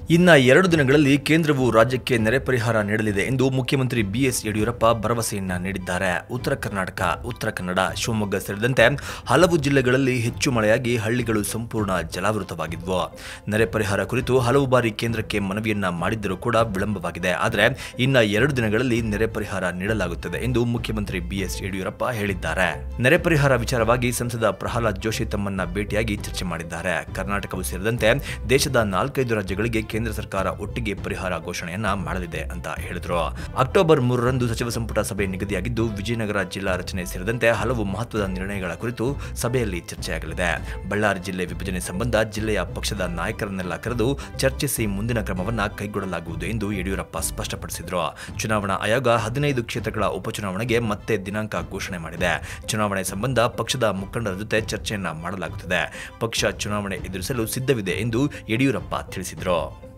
ಇನ್ನ ಎರಡು ದಿನಗಳಲ್ಲಿ ಕೇಂದ್ರವು ರಾಜ್ಯಕ್ಕೆ ನೆರೆ ಪರಿಹಾರ ನೀಡಲಿದೆ ಎಂದು ಮುಖ್ಯಮಂತ್ರಿ ಬಿಎಸ್ ಯಡಿಯೂರಪ್ಪ ಭರವಸೆಯನ್ನ ನೀಡಿದ್ದಾರೆ ಉತ್ತರ ಕರ್ನಾಟಕ ಉತ್ತರ ಕನ್ನಡ ಶಿವಮೊಗ್ಗ ಸೇರಿದಂತೆ ಹಲವು ಜಿಲ್ಲೆಗಳಲ್ಲಿ ಹೆಚ್ಚು ಮಳೆಯಾಗಿ ಹಳ್ಳಿಗಳು ಸಂಪೂರ್ಣ ಜಲಾವೃತವಾಗಿದ್ವು ನೆರೆ ಪರಿಹಾರ ಕುರಿತು ಹಲವು ಬಾರಿ ಕೇಂದ್ರಕ್ಕೆ ಮನವಿಯನ್ನ ಮಾಡಿದ್ದರೂ ಕೂಡ ವಿಳಂಬವಾಗಿದೆ ಆದರೆ ಇನ್ನ ಎರಡು ದಿನಗಳಲ್ಲಿ ನೆರೆ ಪರಿಹಾರ ನೀಡಲಾಗುತ್ತದೆ ಎಂದು ಮುಖ್ಯಮಂತ್ರಿ ಬಿಎಸ್ ಯಡಿಯೂರಪ್ಪ ಹೇಳಿದ್ದಾರೆ ನೆರೆ ಪರಿಹಾರ ವಿಚಾರವಾಗಿ ಸಂಸದ ಪ್ರಹ್ಲಾದ್ ಜೋಶಿ ತಮ್ಮನ್ನ ಭೇಟಿಯಾಗಿ ಚರ್ಚೆ ಮಾಡಿದ್ದಾರೆ ಕರ್ನಾಟಕವು ಸೇರಿದಂತೆ ದೇಶದ ನಾಲ್ಕೈದು ರಾಜ್ಯಗಳಿಗೆ ಕೇಂದ್ರ ಸರ್ಕಾರ ಒಟ್ಟಿಗೆ ಪರಿಹಾರ ಘೋಷಣೆಯನ್ನ ಮಾಡಲಿದೆ ಅಂತ ಹೇಳಿದ್ರು ಅಕ್ಟೋಬರ್ ಮೂರರಂದು ಸಚಿವ ಸಂಪುಟ ಸಭೆ ನಿಗದಿಯಾಗಿದ್ದು ವಿಜಯನಗರ ಜಿಲ್ಲಾ ರಚನೆ ಸೇರಿದಂತೆ ಹಲವು ಮಹತ್ವದ ನಿರ್ಣಯಗಳ ಕುರಿತು ಸಭೆಯಲ್ಲಿ ಚರ್ಚೆಯಾಗಲಿದೆ ಬಳ್ಳಾರಿ ಜಿಲ್ಲೆ ವಿಭಜನೆ ಸಂಬಂಧ ಜಿಲ್ಲೆಯ ಪಕ್ಷದ ನಾಯಕರನ್ನೆಲ್ಲ ಕರೆದು ಚರ್ಚಿಸಿ ಮುಂದಿನ ಕ್ರಮವನ್ನ ಕೈಗೊಳ್ಳಲಾಗುವುದು ಎಂದು ಯಡಿಯೂರಪ್ಪ ಸ್ಪಷ್ಟಪಡಿಸಿದರು ಚುನಾವಣಾ ಆಯೋಗ ಹದಿನೈದು ಕ್ಷೇತ್ರಗಳ ಉಪಚುನಾವಣೆಗೆ ಮತ್ತೆ ದಿನಾಂಕ ಘೋಷಣೆ ಮಾಡಿದೆ ಚುನಾವಣೆ ಸಂಬಂಧ ಪಕ್ಷದ ಮುಖಂಡರ ಜೊತೆ ಚರ್ಚೆಯನ್ನ ಮಾಡಲಾಗುತ್ತದೆ ಪಕ್ಷ ಚುನಾವಣೆ ಎದುರಿಸಲು ಸಿದ್ಧವಿದೆ ಎಂದು ಯಡಿಯೂರಪ್ಪ ತಿಳಿಸಿದರು